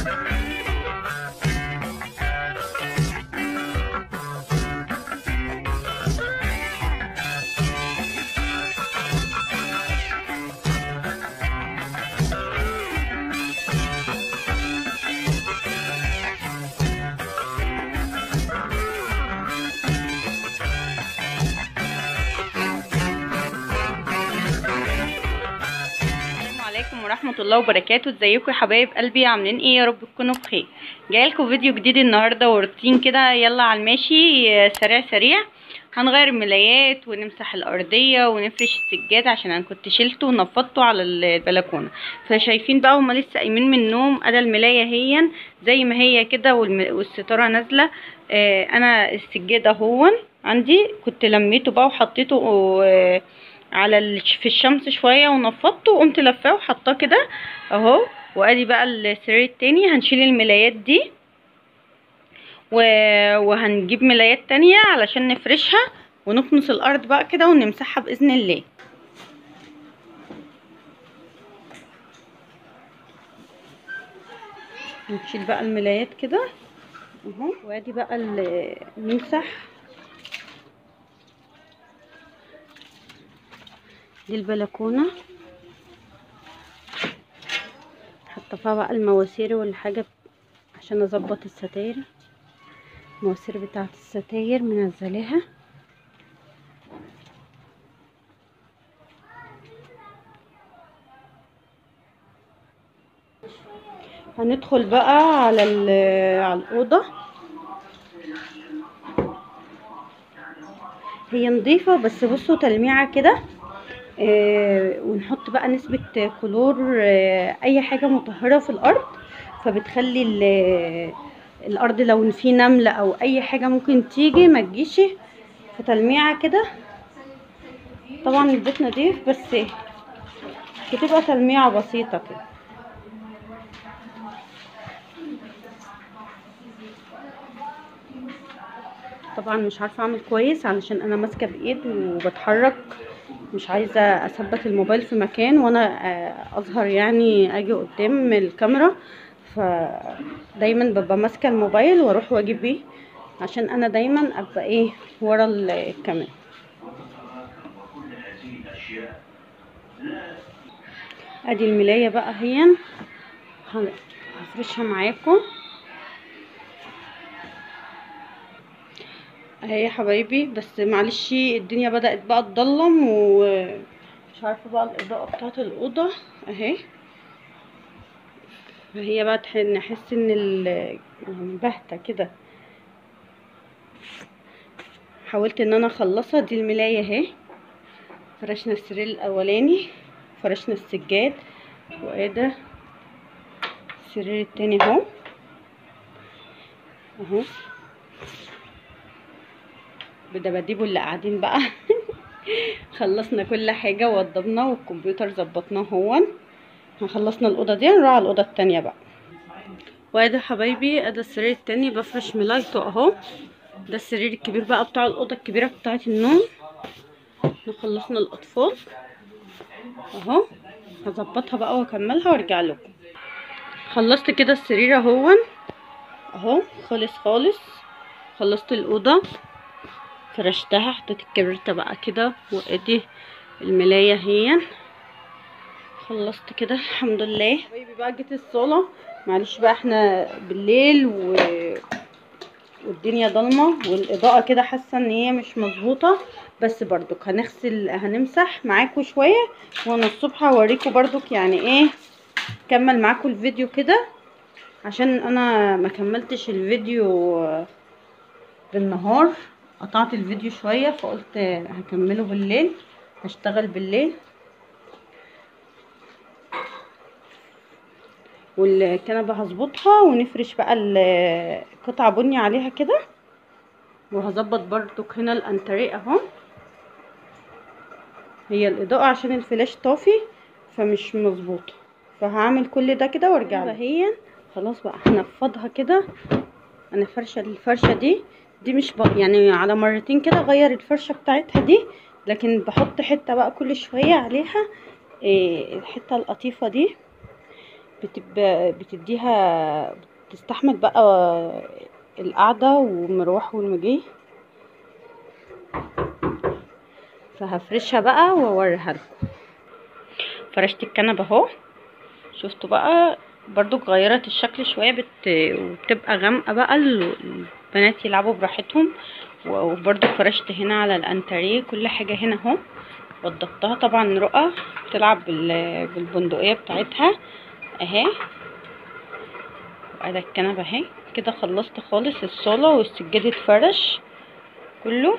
السلام عليكم ورحمة الله وبركاته ازيكم يا حبايب قلبي عاملين ايه يا رب تكونوا بخير جايلكم فيديو جديد النهاردة وروتين كده يلا على الماشي آه، سريع سريع هنغير الملايات ونمسح الأرضية ونفرش السجاد عشان انا كنت شلته ونفضته على البلكونة فشايفين بقى هما لسه قايمين من النوم ادي الملاية هي زي ما هي كده والم- والستارة نازلة آه، انا السجاد اهون عندي كنت لميته بقى وحطيته آه، على ال- في الشمس شويه ونفضته وقمت لفاه وحطاه كده اهو وادي بقى السرير التاني هنشيل الملايات دي و... وهنجيب ملايات تانية علشان نفرشها ونكنس الارض بقى كده ونمسحها باذن الله نشيل بقى الملايات كده اهو وادي بقى ال- نمسح دي البلكونة حاطه فيها بقى المواسير والحاجة عشان اظبط الستاير المواسير بتاعة الستاير منزلاها هندخل بقى على ال- على الأوضة هي نظيفة بس بصوا تلميعة كده آه ونحط بقى نسبة كلور آه أي حاجة مطهرة في الأرض فبتخلي ال- الأرض لو في نملة أو أي حاجة ممكن تيجي ما تجيش في تلميعة كده طبعا البيت نضيف بس بتبقى تلميعة بسيطة كده طبعا مش عارفه اعمل كويس علشان انا ماسكه بايد وبتحرك مش عايزه اثبت الموبايل في مكان وانا آه، اظهر يعني اجي قدام الكاميرا فدايما ببقى ماسكه الموبايل واروح واجي بيه عشان انا دايما ابقى ايه ورا ال- الكاميرا ادي الملايه بقى هي هن- هفرشها معاكم اهي يا حبايبي بس معلش الدنيا بدأت بقى تضلم ومش عارفة بقى الإضاءة بتاعت الأوضة اهي فهي بقى تح- نحس ان ال يعني باهتة كده حاولت ان انا اخلصها دي الملاية اهي فرشنا السرير الاولاني فرشنا السجاد وادي السرير التاني اهو اهو بدباديبه اللي قاعدين بقى خلصنا كل حاجة ووضبنا والكمبيوتر ظبطناه هون خلصنا الأوضة دي نروح على الأوضة التانية بقى وادي حبايبي ادي السرير التاني بفرش ملايته اهو ده السرير الكبير بقى بتاع الأوضة الكبيرة بتاعة النوم احنا خلصنا الأطفال اهو هظبطها بقى واكملها وارجع لكم خلصت كده السرير اهون اهو خلص خالص خلصت الأوضة فرشتها حطيت الكبريتة بقى كده وادي الملاية هي خلصت كده الحمد لله حبايبي بقى جيت الصالة معلش بقى احنا بالليل و... والدنيا ضلمة والإضاءة كده حاسة ان هي مش مظبوطة بس برضك هنغسل هنمسح معاكم شوية وانا الصبح هوريكم برضك يعني ايه كمل معاكم الفيديو كده عشان انا ما كملتش الفيديو بالنهار قطعت الفيديو شوية فقلت هكمله بالليل هشتغل بالليل والكنبة هظبطها ونفرش بقى القطعة بني عليها كده وهظبط برضك هنا الانتريه اهو هي الاضاءة عشان الفلاش طافي فمش مظبوطة فهعمل كل ده كده وارجع هي خلاص بقى هنفضها كده انا فرشة الفرشة دي دي مش بق... يعني على مرتين كده غير الفرشة بتاعتها دي لكن بحط حتة بقى كل شوية عليها إيه الحتة القطيفة دي بتبقى بتديها بتستحمل بقى القعدة والمروح والمجي فهفرشها بقى واوريها لكم فرشت الكنبة اهو شفتوا بقى برضو غيرت الشكل شوية بت... وبتبقى غامقة بقى البنات يلعبوا براحتهم وبرضو فرشت هنا على الانتريه كل حاجة هنا اهو وضبطها طبعا رؤى بتلعب بال... بالبندقية بتاعتها اهي وادي الكنبة اهي كده خلصت خالص الصالة والسجاد اتفرش كله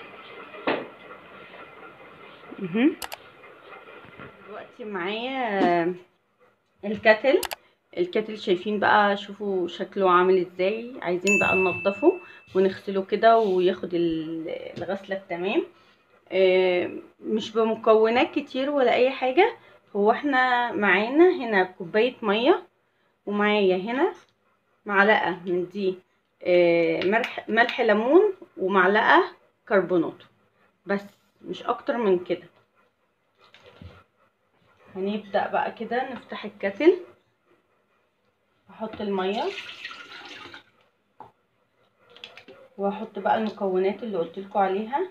اهو دلوقتي معايا الكتل الكتل شايفين بقى شوفوا شكله عامل ازاي عايزين بقى ننضفه ونغسله كده وياخد الغسله التمام مش بمكونات كتير ولا اي حاجه هو احنا معانا هنا كوبايه ميه ومعايا هنا معلقه من دي ملح ملح ليمون ومعلقه كربونات بس مش اكتر من كده هنبدا بقى كده نفتح الكتل هحط الميه وهحط بقى المكونات اللي قلت لكم عليها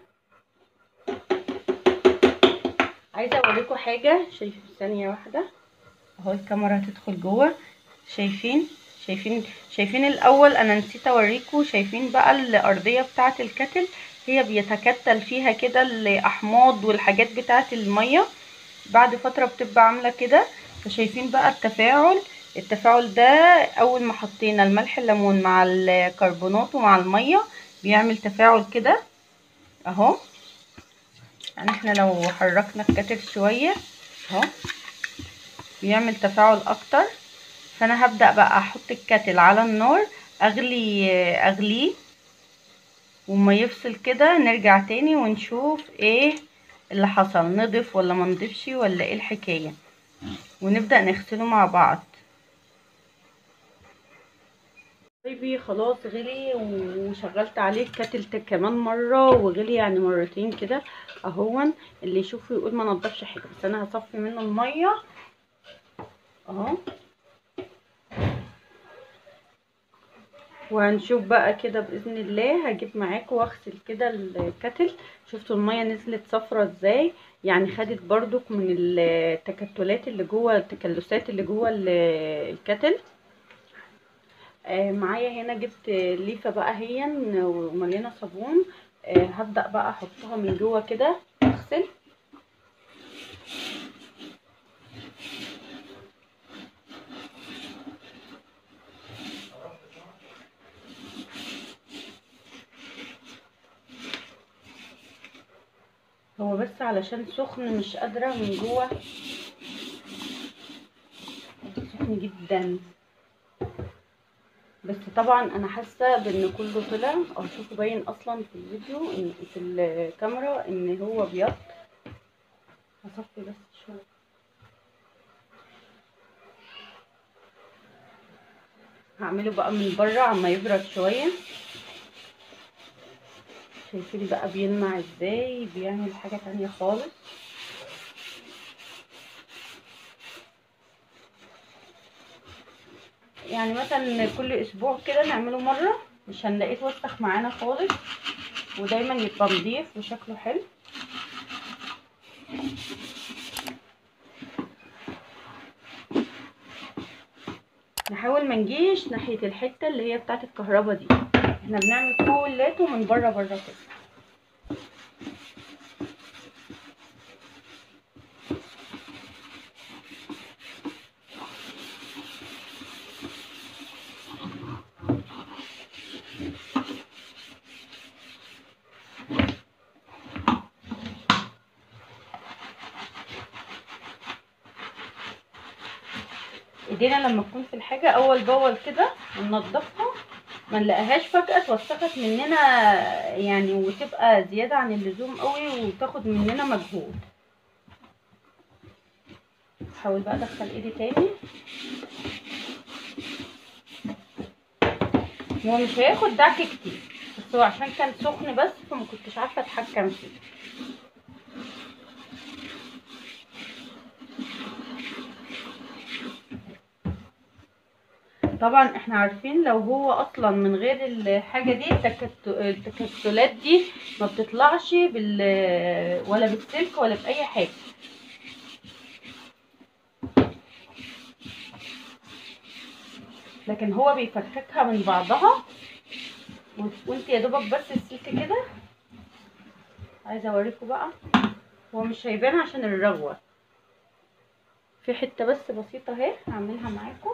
عايزه اوريكم حاجه شايفين ثانيه واحده اهو الكاميرا هتدخل جوه شايفين شايفين شايفين الاول انا نسيت اوريكم شايفين بقى الارضيه بتاعه الكتل هي بيتكتل فيها كده الاحماض والحاجات بتاعه الميه بعد فتره بتبقى عامله كده فشايفين بقى التفاعل التفاعل ده اول ما حطينا الملح الليمون مع الكربونات ومع الميه بيعمل تفاعل كده اهو يعني احنا لو حركنا الكتل شويه اهو بيعمل تفاعل اكتر فانا هبدا بقى احط الكتل على النار اغلي اغليه وما يفصل كده نرجع تاني ونشوف ايه اللي حصل نضيف ولا ما نضيفش ولا ايه الحكايه ونبدا نغسله مع بعض طيبي خلاص غلي وشغلت عليه الكتل كمان مره وغلي يعني مرتين كده اهون اللي يشوفه يقول ما نضفش حاجه بس انا هصفي منه الميه اهو وهنشوف بقى كده باذن الله هجيب معاكم واغسل كده الكتل شفتوا الميه نزلت صفرة ازاي يعني خدت برضك من التكتلات اللي جوه التكلسات اللي جوه الكتل آه معايا هنا جبت ليفه بقى هي ومليانه صابون آه هبدا بقى احطها من جوه كده اغسل هو بس علشان سخن مش قادره من جوه سخن جدا بس طبعا انا حاسه بان كله طلع او شوفوا باين اصلا في الفيديو ان في الكاميرا ان هو ابيض هصفي بس شويه هعمله بقى من بره عما يبرد شويه شايفين بقى بيلمع ازاي بيعمل حاجه تانية خالص يعني مثلا كل اسبوع كده نعمله مره مش هنلاقيه اتوسخ معانا خالص ودايما يبقى نضيف وشكله حلو نحاول ما نجيش ناحيه الحته اللي هي بتاعه الكهرباء دي احنا بنعمل كلاته من بره بره كده ايدينا لما تكون في الحاجه اول باول كده ننضفها ما نلاقيهاش فجاه اتوسخت مننا يعني وتبقى زياده عن اللزوم قوي وتاخد مننا مجهود احاول بقى ادخل ايدي تاني هو مش هياخد دعك كتير بس هو عشان كان سخن بس فما كنتش عارفه اتحكم فيه طبعا احنا عارفين لو هو اصلا من غير الحاجه دي التكت- التكتلات دي ما بتطلعش بال ولا بالسلك ولا باي حاجه لكن هو بيفككها من بعضها و- وانت يا دوبك بس السلك كده عايزه اوريكم بقى هو مش هيبان عشان الرغوه في حته بس بسيطه اهي هعملها معاكم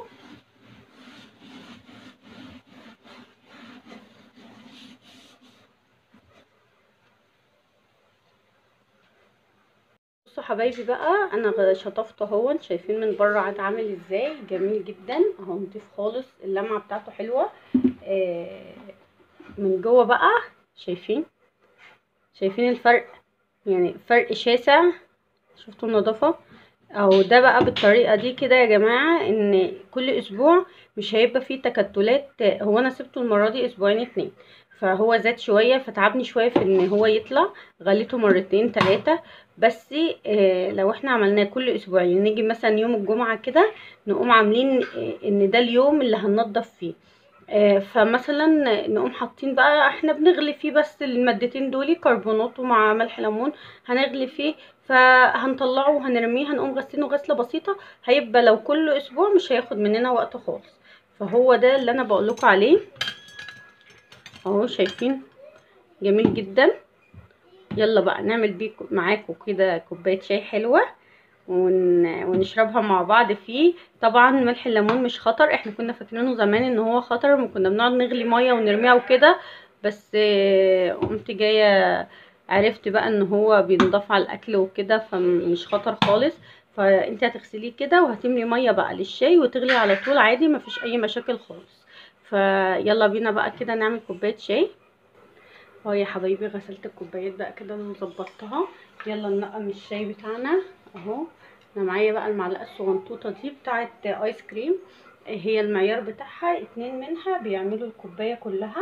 بصوا حبايبي بقى انا غ- شطفته اهو شايفين من بره عاد عامل ازاي جميل جدا اهو نضيف خالص اللمعه بتاعته حلوه آه من جوه بقى شايفين شايفين الفرق يعني فرق شاسع شفتوا النظافه او ده بقى بالطريقه دي كده يا جماعه ان كل اسبوع مش هيبقى فيه تكتلات هو انا سبته المره دي اسبوعين اتنين فهو زاد شويه فتعبني شويه في ان هو يطلع غليته مرتين تلاتة بس آه لو احنا عملناه كل اسبوعين نيجي مثلا يوم الجمعه كده نقوم عاملين آه ان ده اليوم اللي هننضف فيه آه فمثلا نقوم حاطين بقى احنا بنغلي فيه بس المادتين دول كربونات ومع ملح ليمون هنغلي فيه فهنطلعه وهنرميه هنقوم غسلينه غسله بسيطه هيبقى لو كل اسبوع مش هياخد مننا وقت خالص فهو ده اللي انا بقول لكم عليه اهو شايفين جميل جدا يلا بقى نعمل بيه معاكم كده كوبايه شاي حلوه ون... ونشربها مع بعض فيه طبعا ملح الليمون مش خطر احنا كنا فاكرينه زمان ان هو خطر وكنا بنقعد نغلي ميه ونرميها وكده بس آه، قمت جايه عرفت بقى ان هو بينضاف على الاكل وكده فمش خطر خالص فانت هتغسليه كده وهتملي ميه بقى للشاي وتغلي على طول عادي مفيش اي مشاكل خالص فيلا بينا بقى كده نعمل كوبايه شاي اهو يا حبايبي غسلت الكوبايات بقى كده وظبطتها يلا ننقم الشاي بتاعنا اهو انا معايا بقى المعلقه الصغنطوطه دي بتاعه ايس كريم هي المعيار بتاعها اتنين منها بيعملوا الكوبايه كلها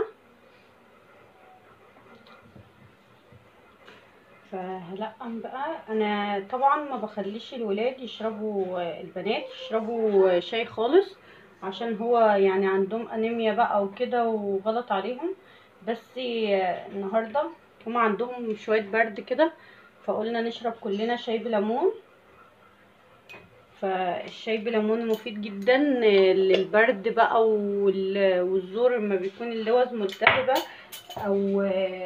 فهلقم بقى انا طبعا ما بخليش الولاد يشربوا البنات يشربوا شاي خالص عشان هو يعني عندهم انيميا بقى وكده وغلط عليهم بس النهارده هما عندهم شويه برد كده فقلنا نشرب كلنا شاي بليمون فالشاي بليمون مفيد جدا للبرد بقى وال- والزور لما بيكون اللوز ملتهبه او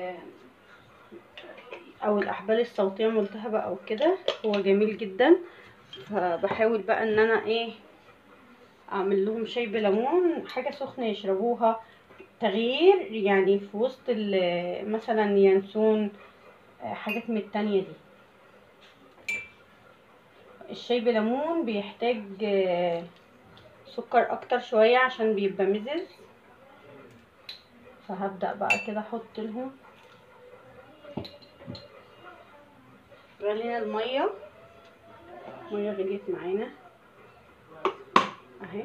او الاحبال الصوتيه ملتهبه او كده هو جميل جدا فبحاول بقى ان انا ايه اعمل لهم شاي بليمون حاجه سخنه يشربوها تغيير يعني في وسط ال- مثلا ينسون آه، حاجات من التانية دي الشاي بليمون بيحتاج آه، سكر اكتر شوية عشان بيبقى مزز فهبدأ بقى كده احط لهم غلينا المية المية غليت معانا اهي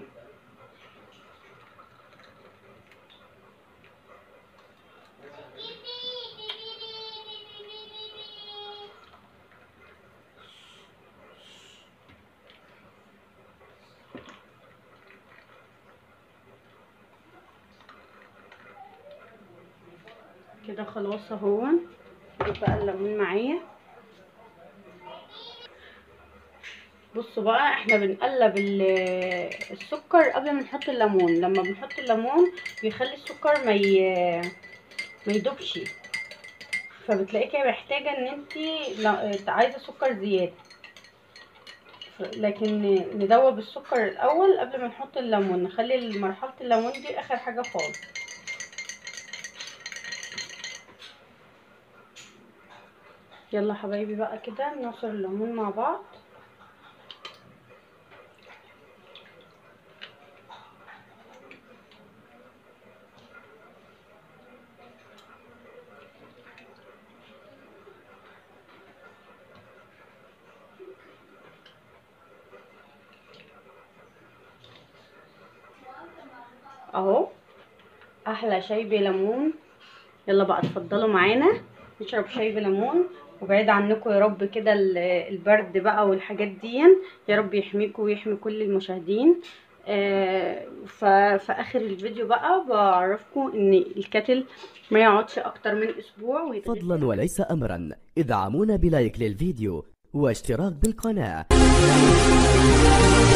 كده خلاص اهو جيب بقى الليمون معايا بصوا بقى احنا بنقلب ال- السكر قبل ما نحط الليمون لما بنحط الليمون بيخلي السكر ما ي... ما يدوبش فبتلاقيكي محتاجه ان انت عايزه سكر زياده ف- لكن ندوب السكر الاول قبل ما نحط الليمون نخلي مرحله الليمون دي اخر حاجه خالص يلا حبايبي بقى كده نعصر الليمون مع بعض اهو احلى شاي بليمون يلا بقى اتفضلوا معانا نشرب شاي بليمون وبعيد عنكم يا رب كده ال- البرد بقى والحاجات دي يا رب يحميكم ويحمي كل المشاهدين آه ففي اخر الفيديو بقى بعرفكم ان الكتل ما يقعدش اكتر من اسبوع ويتغسل فضلا وليس أمرا ادعمونا بلايك للفيديو واشتراك بالقناة